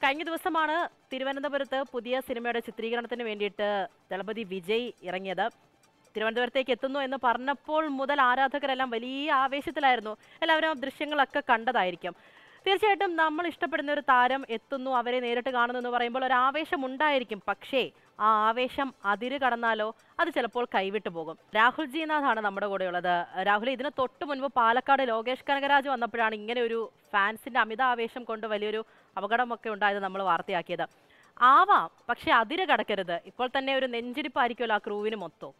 കഴിഞ്ഞ ദിവസമാണ് തിരുവനന്തപുരത്ത് പുതിയ സിനിമയുടെ ചിത്രീകരണത്തിന് വേണ്ടിയിട്ട് ദളപതി വിജയ് ഇറങ്ങിയത് തിരുവനന്തപുരത്തേക്ക് എത്തുന്നു എന്ന് പറഞ്ഞപ്പോൾ മുതൽ ആരാധകരെല്ലാം വലിയ ആവേശത്തിലായിരുന്നു എല്ലാവരും ആ ദൃശ്യങ്ങളൊക്കെ കണ്ടതായിരിക്കും തീർച്ചയായിട്ടും നമ്മൾ ഇഷ്ടപ്പെടുന്ന ഒരു താരം എത്തുന്നു അവരെ നേരിട്ട് കാണുന്നു എന്ന് പറയുമ്പോൾ ഒരു ആവേശം ഉണ്ടായിരിക്കും പക്ഷേ ആ ആവേശം അതിര് കടന്നാലോ അത് ചിലപ്പോൾ കൈവിട്ടു പോകും രാഹുൽ ജിനാഥാണ് നമ്മുടെ കൂടെയുള്ളത് രാഹുൽ ഇതിന് തൊട്ട് മുൻപ് പാലക്കാട് ലോകേഷ് കനകരാജ് വന്നപ്പോഴാണ് ഇങ്ങനെ ഒരു ഫാൻസിന്റെ അമിത ആവേശം കൊണ്ട് വലിയൊരു അപകടമൊക്കെ ഉണ്ടായത് നമ്മൾ വാർത്തയാക്കിയത് ആവാം പക്ഷെ അതിര് കടക്കരുത് ഇപ്പോൾ തന്നെ ഒരു നെഞ്ചിടിപ്പായിരിക്കുമല്ലോ ആ ക്രൂവിന് മൊത്തം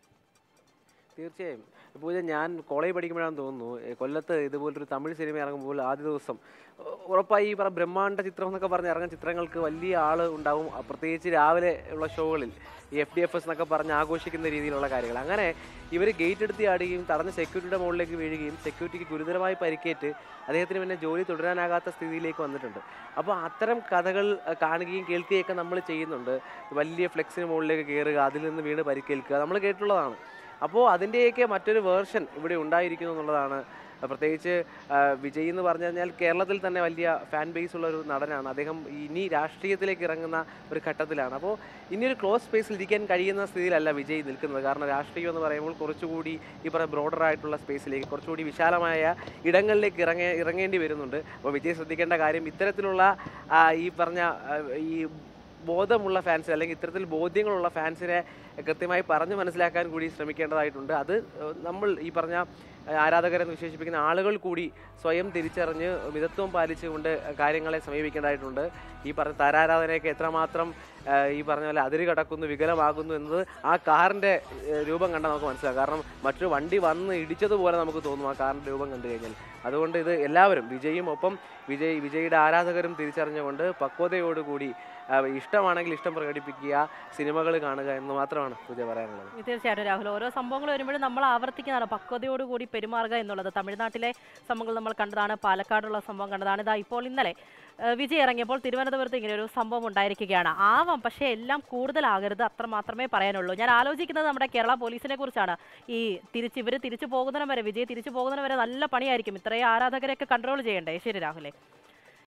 തീർച്ചയായും പൂജ ഞാൻ കോളേജ് പഠിക്കുമ്പോഴാണെന്ന് തോന്നുന്നു ഏ, കൊല്ലത്ത് ഇതുപോലൊരു തമിഴ് സിനിമ ഇറങ്ങുമ്പോൾ ആദ്യ ദിവസം ഉ- ഉറപ്പായി ഈ പറഞ്ഞ ബ്രഹ്മാണ്ഡ ചിത്രം എന്നൊക്കെ പറഞ്ഞ് ഇറങ്ങുന്ന ചിത്രങ്ങൾക്ക് വലിയ ആൾ ഉണ്ടാവും അ, പ്രത്യേകിച്ച് രാവിലെ ഉള്ള ഷോകളിൽ ഈ എഫ് ഡി എഫ് എസ് എന്നൊക്കെ പറഞ്ഞ് ആഘോഷിക്കുന്ന രീതിയിലുള്ള കാര്യങ്ങൾ അങ്ങനെ ഇവർ ഗേറ്റ് എടുത്ത് ആടുകയും തടഞ്ഞ സെക്യൂരിറ്റിയുടെ മുകളിലേക്ക് വീഴുകയും സെക്യൂരിറ്റിക്ക് ഗുരുതരമായി പരിക്കേറ്റ് അദ്ദേഹത്തിന് പിന്നെ ജോലി തുടരാനാകാത്ത സ്ഥിതിയിലേക്ക് വന്നിട്ടുണ്ട് അപ്പോൾ അത്തരം കഥകൾ അ, കാണുകയും കേൾക്കുകയൊക്കെ നമ്മൾ ചെയ്യുന്നുണ്ട് വലിയ ഫ്ലെക്സിന് മുകളിലേക്ക് കയറുക അതിൽ നിന്ന് വീണ് പരിക്കേൽക്കുക നമ്മൾ കേട്ടിട്ടുള്ളതാണ് അപ്പോൾ അതിൻ്റെയൊക്കെ മറ്റൊരു വേർഷൻ ഇവിടെ ഉണ്ടായിരിക്കുന്നു എന്നുള്ളതാണ് പ്രത്യേകിച്ച് ആ, വിജയ് എന്ന് പറഞ്ഞു കഴിഞ്ഞാൽ കേരളത്തിൽ തന്നെ വലിയ ഫാൻ ബേസ് ഉള്ള ഒരു നടനാണ് അദ്ദേഹം ഇനി രാഷ്ട്രീയത്തിലേക്ക് ഇറങ്ങുന്ന ഒരു ഘട്ടത്തിലാണ് അപ്പോൾ ഇനി ഒരു ക്ലോസ് സ്പേസിൽ ഇരിക്കാൻ കഴിയുന്ന സ്ഥിതിയിലല്ല വിജയ് നിൽക്കുന്നത് കാരണം രാഷ്ട്രീയം എന്ന് പറയുമ്പോൾ കുറച്ചുകൂടി ഈ പറയുന്ന ബ്രോഡർ ആയിട്ടുള്ള സ്പേസിലേക്ക് കുറച്ചുകൂടി വിശാലമായ ഇടങ്ങളിലേക്ക് ഇറങ്ങേ ഇറങ്ങേണ്ടി വരുന്നുണ്ട് അപ്പോൾ വിജയ് ശ്രദ്ധിക്കേണ്ട കാര്യം ഇത്തരത്തിലുള്ള ആ, ഈ പറഞ്ഞ ആ, ഈ ബോധമുള്ള ഫാൻസ് അല്ലെങ്കിൽ ഇത്തരത്തിൽ ബോധ്യങ്ങളുള്ള ഫാൻസിനെ കൃത്യമായി പറഞ്ഞു മനസ്സിലാക്കാൻ കൂടി ശ്രമിക്കേണ്ടതായിട്ടുണ്ട് അത് ഏഹ്, നമ്മൾ ഈ പറഞ്ഞ ഏഹ്, ആരാധകരെന്ന് വിശേഷിപ്പിക്കുന്ന ആളുകൾ കൂടി സ്വയം തിരിച്ചറിഞ്ഞ് മിതത്വം പാലിച്ചുകൊണ്ട് കാര്യങ്ങളെ സമീപിക്കേണ്ടതായിട്ടുണ്ട് ഈ പറഞ്ഞ താരാരാധനയൊക്കെ എത്രമാത്രം ഏഹ്, ഈ പറഞ്ഞ പോലെ അതിര് കടക്കുന്നു വികലമാകുന്നു എന്നത് ആ കാറിൻ്റെ ഏഹ്, രൂപം കണ്ടാൽ നമുക്ക് മനസ്സിലാക്കാം കാരണം മറ്റൊരു വണ്ടി വന്ന് ഇടിച്ചതുപോലെ നമുക്ക് തോന്നും ആ കാറിൻ്റെ രൂപം കണ്ടു കഴിഞ്ഞാൽ അതുകൊണ്ട് ഇത് എല്ലാവരും വിജയും ഒപ്പം വിജയ് വിജയുടെ ആരാധകരും തിരിച്ചറിഞ്ഞുകൊണ്ട് പക്വതയോടുകൂടി ആ, ഇഷ്ടമാണെങ്കിൽ ഇഷ്ടം പ്രകടിപ്പിക്കുക സിനിമകൾ കാണുക എന്ന് മാത്രമാണ് പൂജ പറയാനുള്ളത് തീർച്ചയായിട്ടും രാഹുൽ ഓരോ സംഭവങ്ങൾ വരുമ്പോഴും നമ്മൾ ആവർത്തിക്കുന്നതാണ് പക്വതയോടുകൂടി പെരുമാറുക എന്നുള്ളത് തമിഴ്നാട്ടിലെ സംഭവങ്ങൾ നമ്മൾ കണ്ടതാണ് പാലക്കാടുള്ള സംഭവം കണ്ടതാണ് ഇതാ ഇപ്പോൾ ഇന്നലെ ഏഹ്, വിജയ് ഇറങ്ങിയപ്പോൾ തിരുവനന്തപുരത്ത് ഇങ്ങനെ ഒരു സംഭവം ഉണ്ടായിരിക്കുകയാണ് ആവാം പക്ഷേ എല്ലാം കൂടുതലാകരുത് അത്ര മാത്രമേ പറയാനുള്ളൂ ഞാൻ ആലോചിക്കുന്നത് നമ്മുടെ കേരള പോലീസിനെ കുറിച്ചാണ് ഈ തിരിച്ച് ഇവർ തിരിച്ചു പോകുന്നതിന് വരെ വിജയ് തിരിച്ചു പോകുന്നതിന് വരെ നല്ല പണിയായിരിക്കും ഇത്രയും ആരാധകരെയൊക്കെ കൺട്രോൾ ചെയ്യണ്ടേ ശരി രാഹുലേ